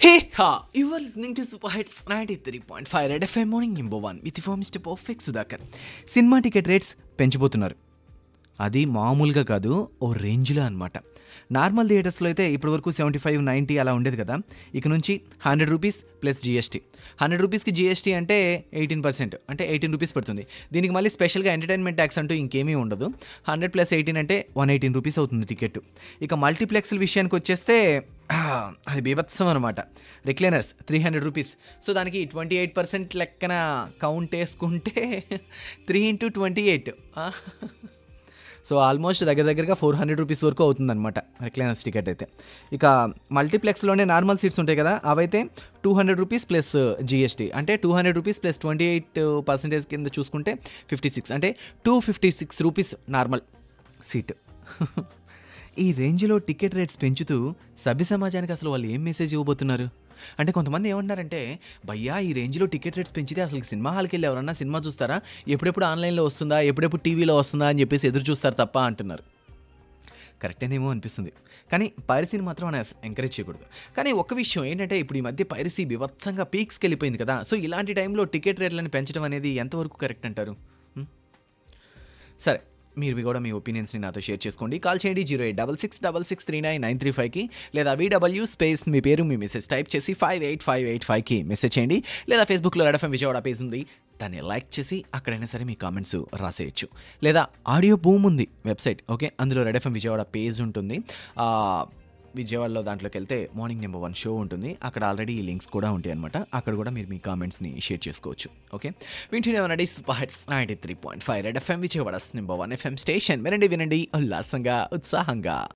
Hey ha! You are listening to Super Hits 93.5 Red FM Morning Number 1 with your Mr. Perfect Sudhakar. Cinema ticket rates పెంచిపోతున్నారు అది మామూలుగా కాదు ఓ రేంజ్లో అనమాట normal థియేటర్స్లో అయితే ఇప్పటివరకు సెవెంటీ ఫైవ్ నైంటీ అలా ఉండేది కదా ఇక నుంచి hundred rupees plus GST hundred రూపీస్కి జీఎస్టీ అంటే ఎయిటీన్ పర్సెంట్ అంటే ఎయిటీన్ రూపీస్ పడుతుంది దీనికి మళ్ళీ స్పెషల్గా ఎంటర్టైన్మెంట్ ట్యాక్స్ అంటూ ఇంకేమీ ఉండదు హండ్రెడ్ ప్లస్ ఎయిటీన్ అంటే వన్ ఎయిటీన్ రూపీస్ అవుతుంది టికెట్ ఇక మల్టీప్లెక్స్ల విషయానికి వచ్చేస్తే ఆ, అది బీభత్సం అనమాట recliners three hundred rupees so దానికి ట్వంటీ ఎయిట్ పర్సెంట్ లెక్కన కౌంట్ వేసుకుంటే three into twenty eight so almost దగ్గర దగ్గరగా ఫోర్ హండ్రెడ్ రూపీస్ వరకు అవుతుందన్నమాట రిక్లైనర్స్ టికెట్ అయితే ఇక మల్టీప్లెక్స్లోనే నార్మల్ సీట్స్ ఉంటాయి కదా అవైతే two hundred rupees plus GST అంటే two hundred rupees plus twenty eight percentage కింద చూసుకుంటే ఫిఫ్టీ సిక్స్ అంటే two fifty six rupees normal seat ఈ రేంజ్లో టికెట్ రేట్స్ పెంచుతూ సభ్య సమాజానికి అసలు వాళ్ళు ఏం మెసేజ్ ఇవ్వబోతున్నారు అంటే కొంతమంది ఏమంటారంటే భయ్యా ఈ రేంజ్లో టికెట్ రేట్స్ పెంచితే అసలు సినిమా హాల్కి వెళ్ళి ఎవరన్నా సినిమా చూస్తారా ఎప్పుడెప్పుడు ఆన్లైన్లో వస్తుందా ఎప్పుడెప్పుడు టీవీలో వస్తుందా అని చెప్పేసి ఎదురు చూస్తారు తప్ప అంటున్నారు కరెక్టేనేమో అనిపిస్తుంది కానీ పైరసీని మాత్రం మనం ఎంకరేజ్ చేయకూడదు కానీ ఒక విషయం ఏంటంటే ఇప్పుడు ఈ మధ్య పైరసీ బీభత్సంగా పీక్స్కి వెళ్ళిపోయింది కదా సో ఇలాంటి టైంలో టికెట్ రేట్లను పెంచడం అనేది ఎంతవరకు కరెక్ట్ అంటారు హ్మ్? సరే మీరు కూడా మీ ఒపీనియన్స్ని నాతో షేర్ చేసుకోండి కాల్ చేయండి zero eight double six double six three nine nine three ఫైవ్కి లేదా వీడబ్ల్యూ స్పేస్ మీ పేరు మీ మెసేజ్ టైప్ చేసి ఫైవ్ ఎయిట్ ఫైవ్ ఎయిట్ ఫైవ్కి మెసేజ్ చేయండి లేదా ఫేస్బుక్లో రెడఫ్ఎం విజయవాడ పేజ్ ఉంది దాన్ని లైక్ చేసి అక్కడైనా సరే మీ కామెంట్స్ రాసేయచ్చు లేదా ఆడియో బూమ్ ఉంది వెబ్సైట్ ఓకే అందులో రెడఫ్ఎం విజయవాడ పేజ్ ఉంటుంది ఆ, విజయవాడలో దాంట్లోకి వెళ్తే మార్నింగ్ నెంబర్ వన్ షో ఉంటుంది అక్కడ ఆల్రెడీ ఈ లింక్స్ కూడా ఉంటాయి అనమాట అక్కడ కూడా మీరు మీ కామెంట్స్ని షేర్ చేసుకోవచ్చు ఓకే వింటూనే ఉన్నాడు super hits ninety three point five Red FM Vijayawada number one FM station వినండి వినండి ఉల్లాసంగా ఉత్సాహంగా